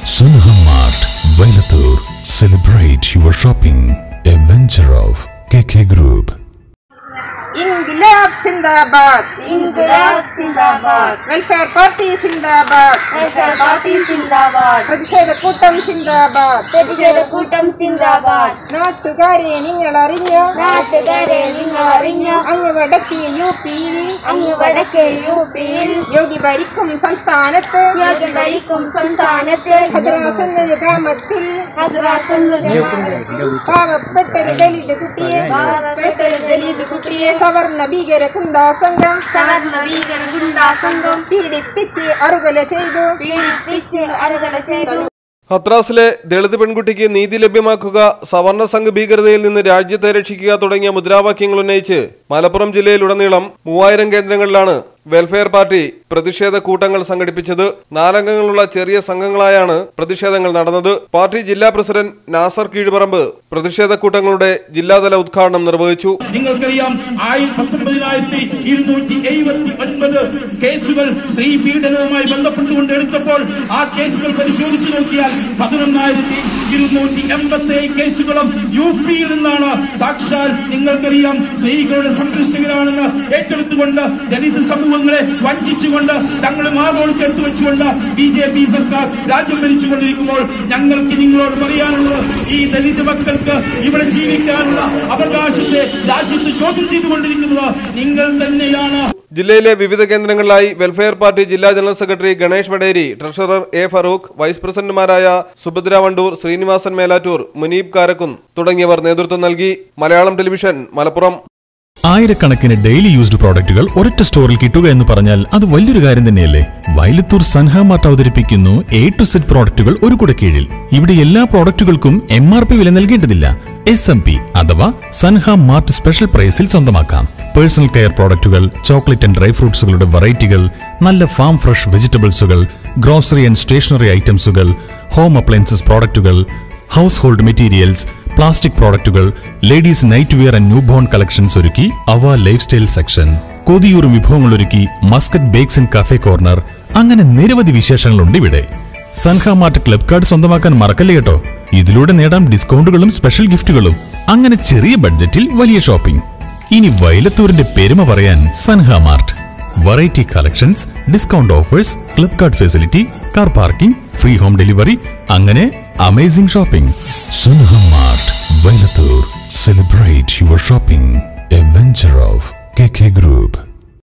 Sunham Mart, Velatur. Celebrate your shopping. A venture of KK Group. ഇൻഗിലാബ് സിന്ദാബാദ് ഇൻകുലാബ് സിന്ദാബാദ് വെൽഫെയർ പാർട്ടി സിന്ദാബാദ് വെൽഫെയർ പാർട്ടി സിന്ദാബാദ് പ്രതിഷേധ കൂട്ടം സിന്ദാബാദ് പ്രതിഷേധ കൂട്ടം സിന്ദാബാദ് നാട്ടുകാരെ നിങ്ങൾ അറിഞ്ഞോ നാട്ടുകാരെ നിങ്ങൾ അറിഞ്ഞോ അങ്ങ് വടക്കേ യു പിയിൽ അങ്ങ് വടക്കേ യു പിയിൽ യോഗി ഭരിക്കും സംസ്ഥാനത്ത് യോഗി ഭരിക്കും സംസ്ഥാനത്ത് ഹദ്രാസ് എന്ന ഗ്രാമത്തിൽ ഹദ്രാസ് എന്ന പാവപ്പെട്ടൊരു ദലിത് കുട്ടിയെ പാവപ്പെട്ടൊരു ദലിത് കുട്ടിയെ സവർണ ഭീകര ഗുണ്ടാ സംഘം സവർണ ഭീകര ഗുണ്ടാ സംഘം പീഡിപ്പിച്ച് അറുകൊല ചെയ്തു പീഡിപ്പിച്ച് അറുകല ചെയ്തു ഹത്രാസിലെ ദളിത് പെൺകുട്ടിക്ക് നീതി ലഭ്യമാക്കുക സവർണ സംഘ ഭീകരതയിൽ നിന്ന് രാജ്യത്തെ രക്ഷിക്കുക തുടങ്ങിയ മുദ്രാവാക്യങ്ങൾ ഉന്നയിച്ച് മലപ്പുറം ജില്ലയിലുടനീളം മൂവായിരം കേന്ദ്രങ്ങളിലാണ് വെൽഫെയർ പാർട്ടി പ്രതിഷേധ കൂട്ടങ്ങൾ സംഘടിപ്പിച്ചത് നാലംഗങ്ങളുള്ള ചെറിയ സംഘങ്ങളായാണ് പ്രതിഷേധങ്ങൾ നടന്നത് പാർട്ടി ജില്ലാ പ്രസിഡന്റ് നാസർ കീഴ്പറമ്പ് പ്രതിഷേധ കൂട്ടങ്ങളുടെ ജില്ലാതല ഉദ്ഘാടനം നിർവഹിച്ചു നിങ്ങൾക്കറിയാം ആയിരത്തി പത്തൊമ്പതിനായിരത്തി ഇരുന്നൂറ്റി എഴുപത്തി ഒൻപത് കേസുകൾ സ്ത്രീ പീഡനവുമായി ബന്ധപ്പെട്ടുകൊണ്ട് എടുത്തപ്പോൾ ആ കേസുകൾ പരിശോധിച്ചു നോക്കിയാൽ പതിനൊന്നായിരത്തി ഇരുന്നൂറ്റി എൺപത്തി ഏഴ് കേസുകളും യു പിയിൽ നിന്നാണ് സാക്ഷാൽ നിങ്ങൾക്കറിയാം സ്ത്രീകളുടെ സംരക്ഷകരാണെന്ന് ഏറ്റെടുത്തുകൊണ്ട് ദലിത് സമൂഹങ്ങളെ വഞ്ചിച്ചുകൊണ്ട് തങ്ങൾ മാറോട് ചേർത്ത് വെച്ചുകൊണ്ട് ബി ജെ പി സർക്കാർ രാജ്യം ഭരിച്ചുകൊണ്ടിരിക്കുമ്പോൾ ഞങ്ങൾക്ക് നിങ്ങളോട് പറയാനുള്ളത് ഈ ദലിത് മക്കൾക്ക് ഇവിടെ ജീവിക്കാനുള്ള അവകാശത്തെ രാജ്യത്ത് ചോദ്യം ചെയ്തുകൊണ്ടിരിക്കുന്നത് നിങ്ങൾ തന്നെയാണ് ജില്ലയിലെ വിവിധ കേന്ദ്രങ്ങളിലായി വെൽഫെയർ പാർട്ടി ജില്ലാ general secretary Ganesh Vaderi treasurer A Farooq vice പ്രസിഡന്റുമാരായ സുഭദ്ര വണ്ടൂർ ശ്രീനിവാസൻ മേലാറ്റൂർ മുനീബ് കാരക്കുൻ തുടങ്ങിയവർ നേതൃത്വം നൽകി മലയാളം ടെലിവിഷൻ മലപ്പുറം ആയിരക്കണക്കിന് ഡെയിലി യൂസ്ഡ് പ്രോഡക്റ്റുകൾ ഒരൊറ്റ സ്റ്റോറിൽ കിട്ടുക എന്ന് പറഞ്ഞാൽ അത് വലിയൊരു കാര്യം തന്നെയല്ലേ വൈലത്തൂർ സൻഹ മാർട്ട് അവതരിപ്പിക്കുന്നു എ ടു സെറ്റ് പ്രോഡക്റ്റുകൾ ഒരു കുട കീഴിൽ ഇവിടെ എല്ലാ പ്രോഡക്റ്റുകൾക്കും എം ആർ പി വില നൽകേണ്ടതില്ല എസ് എം പി അഥവാ സൻഹ മാർട്ട് സ്പെഷ്യൽ പ്രൈസിൽ സ്വന്തമാക്കാം പേഴ്സണൽ കെയർ പ്രോഡക്റ്റുകൾ ചോക്ലേറ്റ് ആൻഡ് ഡ്രൈ ഫ്രൂട്ട്സുകളുടെ വെറൈറ്റികൾ നല്ല ഫാം ഫ്രഷ് വെജിറ്റബിൾസുകൾ ഗ്രോസറി ആൻഡ് സ്റ്റേഷനറി ഐറ്റംസുകൾ ഹോം അപ്ലയൻസസ് പ്രോഡക്റ്റുകൾ ഹൗസ് ഹോൾഡ് മെറ്റീരിയൽസ് പ്ലാസ്റ്റിക് പ്രോഡക്റ്റുകൾ ladies nightwear and newborn collections ഒരുക്കി അവ ലൈഫ് സ്റ്റൈൽ സെക്ഷൻ കൊതിയൂറും വിഭവങ്ങൾ ഒരുക്കി Muscat bakes and cafe corner അങ്ങനെ നിരവധി വിശേഷങ്ങളുണ്ട് ഇവിടെ സൻഹ മാർട്ട് ക്ലബ് കാർഡ് സ്വന്തമാക്കാൻ മറക്കല്ലേ കേട്ടോ ഇതിലൂടെ നേടാം ഡിസ്കൗണ്ടുകളും സ്പെഷ്യൽ ഗിഫ്റ്റുകളും അങ്ങനെ ചെറിയ ബഡ്ജറ്റിൽ വലിയ ഷോപ്പിംഗ് ഇനി വൈലത്തൂരിന്റെ പെരുമ പറയാൻ Sanha Mart variety collections discount offers club card facility car parking free home delivery അങ്ങനെ amazing shopping Sunham Mart, Velatur. Celebrate your shopping. A venture of KK Group.